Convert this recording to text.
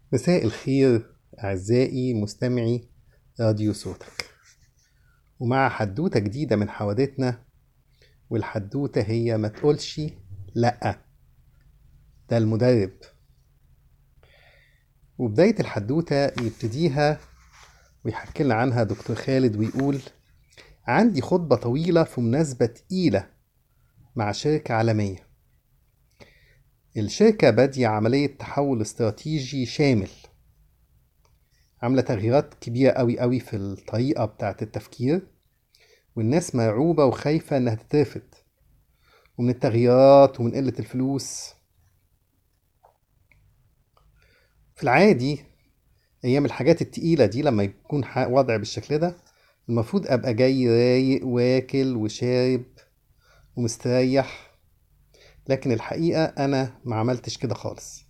مساء الخير أعزائي مستمعي راديو صوتك ومع حدوتة جديدة من حوادثنا والحدوتة هي ما تقولش لأ ده المدرب وبداية الحدوتة يبتديها ويحكي لنا عنها دكتور خالد ويقول عندي خطبة طويلة في مناسبة تقيلة مع شركة عالمية الشركة بادية عملية تحول استراتيجي شامل عاملة تغييرات كبيرة أوي أوي في الطريقة بتاعة التفكير والناس مرعوبة وخايفة إنها تترفد ومن التغييرات ومن قلة الفلوس في العادي أيام الحاجات التقيلة دي لما يكون ح- وضع بالشكل ده المفروض أبقى جاي رايق واكل وشارب ومستريح لكن الحقيقة أنا ما عملتش كده خالص